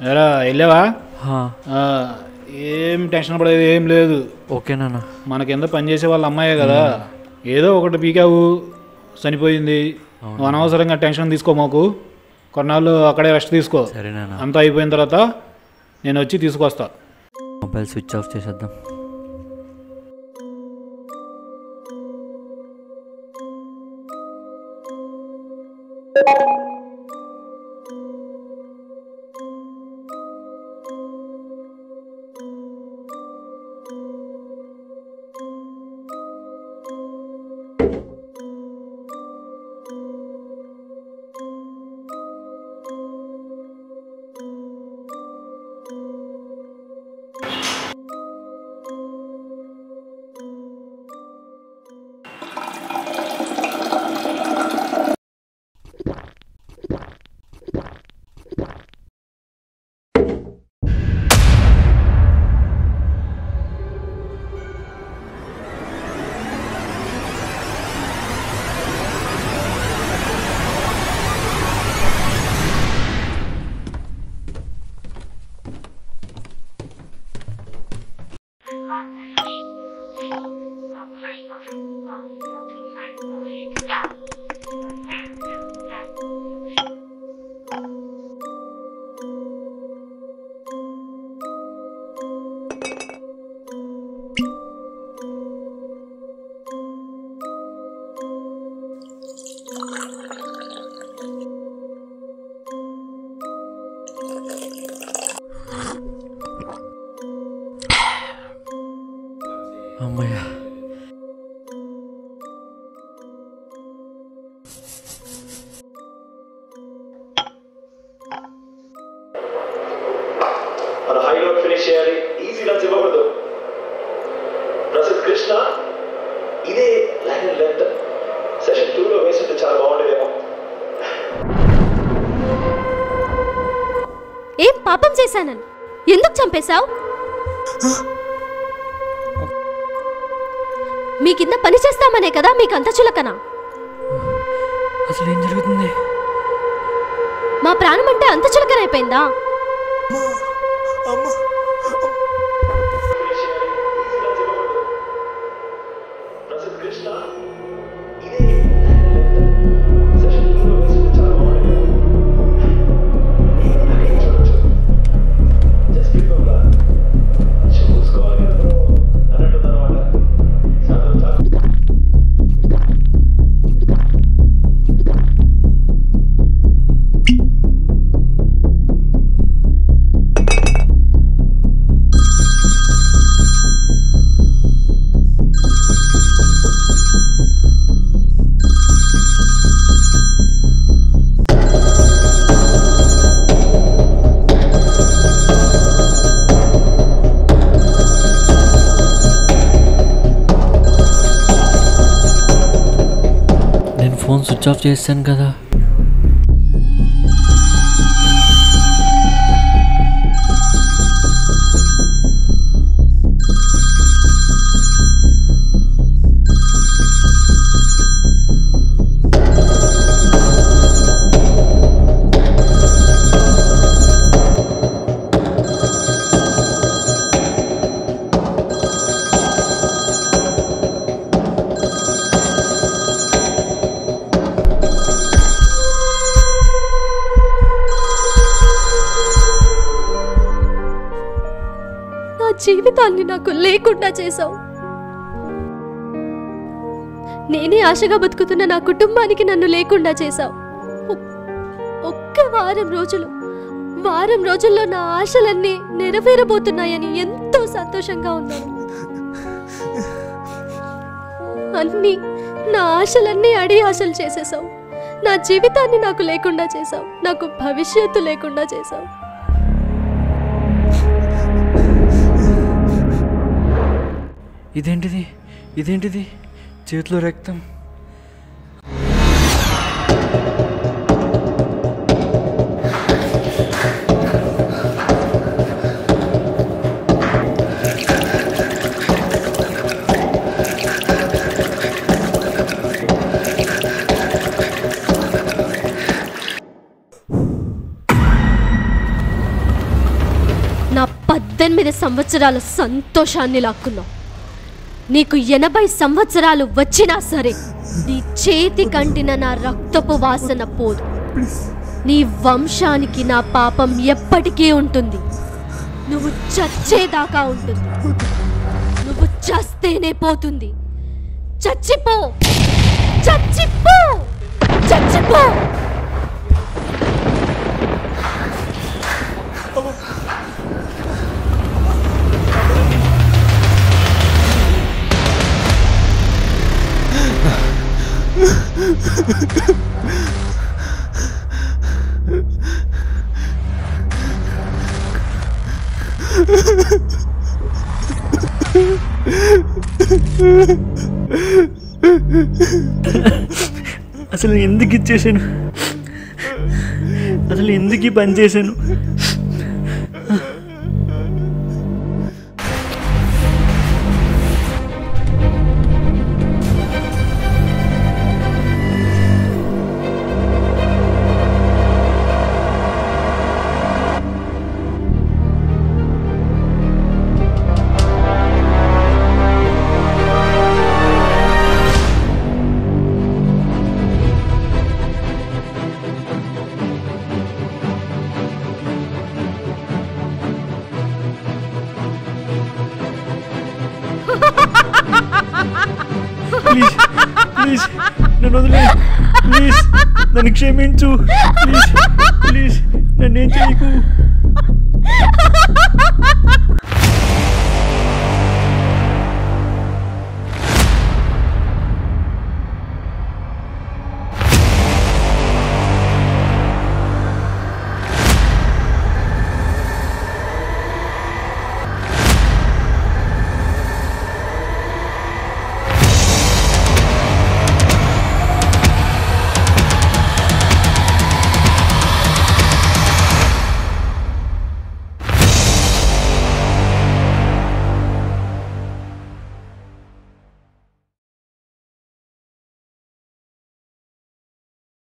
ఎరా వెళ్ళావా హా, ఆ, ఏం టెన్షన్ పడేది ఏం లేదు ఓకే నాన్న మన కింద పనిచేసే వాళ్ళ అమ్మాయే కదా ఏదో ఒకటి పీకావు చనిపోయింది నువ్వు అనవసరంగా టెన్షన్ తీసుకో మాకు కొన్నాళ్ళు అక్కడే రెస్ట్ తీసుకో సరే నాన్న అంతా అయిపోయిన తర్వాత నేను వచ్చి తీసుకొస్తా మొబైల్ స్విచ్ ఆఫ్ చేసేద్దాం అమ్మయ్య మన హైలో ఫినిష్ చేయాలి ఈజీ రన్స్ ఇవ్వకూడదు ప్రసిద్ధ్ కృష్ణ ఇదే లైన్ లెంత్ సెషన్ టూలో వేస్తుంటే చాలా బాగుండేదేమో ఏం పాపం చేశానని ఎందుకు చంపేశావు మీ కింద పని చేస్తామనే కదా మీకు అంత చులకన అసలు ఏం జరుగుతుంది మా ప్రాణం అంటే అంత చులకనైపోయిందా ఫినిష్ చేయాలి ఈజీ రన్స్ ఇవ్వకూడదు ప్రసిద్ధ్ కృష్ణ ఇదే లైన్ లెంత్ సెషన్ టూలో వేస్తుంటే చాలా బాగుండేదేమో నాకేం చూడొచ్చు జస్ట్ బికాజ్ చూసుకోవాలి కదా bro అన్నట్టుందన్నమాట చాలా చాలా నేను ఫోన్ స్విచ్ ఆఫ్ చేశాను కదా నా జీవితాన్ని నాకు లేకుండా చేశావు నేనే ఆశగా బతుకుతున్న నా కుటుంబానికి నన్ను లేకుండా చేశావు ఒక్- ఒక్క వారం రోజులు వారం రోజుల్లో నా ఆశలన్నీ నెరవేరబోతున్నాయని ఎంతో సంతోషంగా ఉన్నాను అన్నీ నా ఆశలన్నీ అడి ఆశలు చేసేసావు నా జీవితాన్ని నాకు లేకుండా చేశావు నాకు భవిష్యత్తు లేకుండా చేశావు ఇదేంటిది ఇదేంటిది చేతిలో రక్తం సంవత్సరాల సంతోషాన్ని లాక్కున్నావు నీకు ఎనభై సంవత్సరాలు వచ్చినా సరే నీ చేతి కంటిన నా రక్తపు వాసన పోదు నీ వంశానికి నా పాపం ఎప్పటికీ ఉంటుంది నువ్వు చచ్చేదాకా ఉంటుంది నువ్వు చస్తేనే పోతుంది చచ్చిపో చచ్చిపో చచ్చిపో అసలు ఎందుకు ఇచ్చేసాను అసలు ఎందుకు ఈ పని చేశాను ప్లీజ్ ప్లీజ్ నన్ను వదిలే ప్లీజ్ నన్ను క్షమించు ప్లీజ్ ప్లీజ్ నన్నేం చేయకు